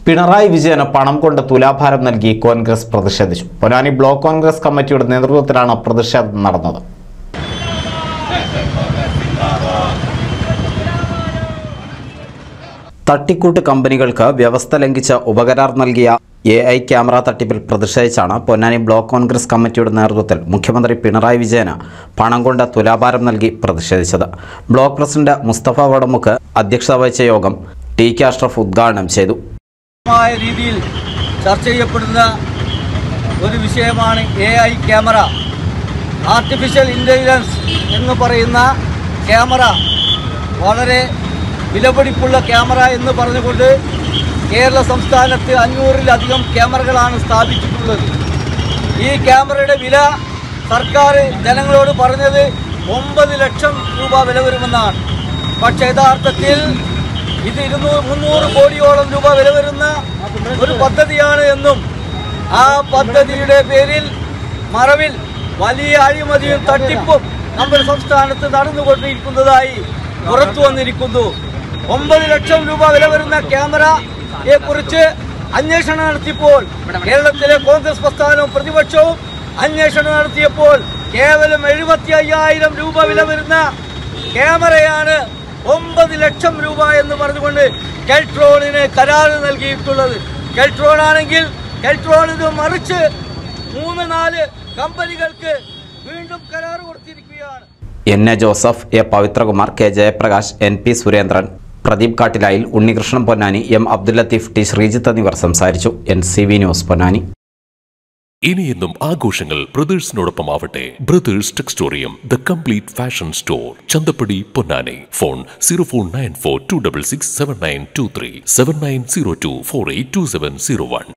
പിണറായി വിജയന് പണം കൊണ്ട് തുലാഭാരം നൽകി കോൺഗ്രസ് പ്രതിഷേധിച്ചു പൊന്നാനി ബ്ലോക്ക് കോൺഗ്രസ് കമ്മിറ്റിയുടെ നേതൃത്വത്തിലാണ് പ്രതിഷേധം നടന്നത് തട്ടിക്കൂട്ട് കമ്പനികൾക്ക് വ്യവസ്ഥ ലംഘിച്ച ഉപകരാർ നൽകിയ എ ഐ ക്യാമറ തട്ടിപ്പിൽ പ്രതിഷേധിച്ചാണ് പൊന്നാനി ബ്ലോക്ക് കോൺഗ്രസ് കമ്മിറ്റിയുടെ നേതൃത്വത്തിൽ മുഖ്യമന്ത്രി പിണറായി വിജയന് പണം കൊണ്ട് തുലാഭാരം നൽകി പ്രതിഷേധിച്ചത് ബ്ലോക്ക് പ്രസിഡന്റ് മുസ്തഫ വടമുക്ക് അധ്യക്ഷത വഹിച്ച യോഗം ടി കെ അഷ്റഫ് ഉദ്ഘാടനം ചെയ്തു മായ രീതിയിൽ ചർച്ച ചെയ്യപ്പെടുന്ന ഒരു വിഷയമാണ് A I camera artificial intelligence എന്ന് പറയുന്ന ക്യാമറ വളരെ വിലപിടിപ്പുള്ള ക്യാമറ എന്ന് പറഞ്ഞുകൊണ്ട് കേരള സംസ്ഥാനത്ത് അഞ്ഞൂറിലധികം ക്യാമറകളാണ് സ്ഥാപിച്ചിട്ടുള്ളത് ഈ ക്യാമറയുടെ വില സർക്കാർ ജനങ്ങളോട് പറഞ്ഞത് ഒമ്പത് ലക്ഷം രൂപ വില വരുമെന്നാണ് പക്ഷേ യഥാർത്ഥത്തിൽ ഇത് ഇരുന്നൂറ് മുന്നൂറ് കോടിയോളം രൂപ വില വരുന്ന ഒരു പദ്ധതിയാണ് എന്നും ആ പദ്ധതിയുടെ പേരിൽ മറവിൽ വലിയ അഴിമതിയും തട്ടിപ്പും നമ്മുടെ സംസ്ഥാനത്ത് നടന്നുകൊണ്ടിരിക്കുന്നതായി പുറത്തു വന്നിരിക്കുന്നു ഒമ്പത് ലക്ഷം രൂപ വില വരുന്ന ക്യാമറയെ കുറിച്ച് അന്വേഷണം നടത്തിയപ്പോൾ കേരളത്തിലെ കോൺഗ്രസ് പ്രസ്ഥാനവും പ്രതിപക്ഷവും അന്വേഷണം നടത്തിയപ്പോൾ കേവലം എഴുപത്തി അയ്യായിരം രൂപ വില വരുന്ന ക്യാമറയാണ് ഒമ്പത് ലക്ഷം രൂപ എന്ന് പറഞ്ഞുകൊണ്ട് കെൽട്രോണിന് കരാർ നൽകിയിട്ടുള്ളത് കെൽട്രോൺ ആണെങ്കിൽ കെൽട്രോൺ ഇത് മറിച്ച് മൂന്ന് നാല് കമ്പനികൾക്ക് വീണ്ടും കരാർ കൊടുത്തിരിക്കുകയാണ് N A Joseph A Pavithrakumar K Jayaprakash N P Surendran Pradeep Kattilayil Unnikrishnan Ponnani M Abdul Latheef T Sreejith എന്നിവർ സംസാരിച്ചു N C V news Ponnani ഇനിയെന്നും ആഘോഷങ്ങൾ ബ്രദേഴ്സിനോടൊപ്പമാവട്ടെ brothers Textorium the complete fashion store Chanthappadi Ponnani phone zero four nine four two double six seven nine two three seven nine zero two four eight two seven zero one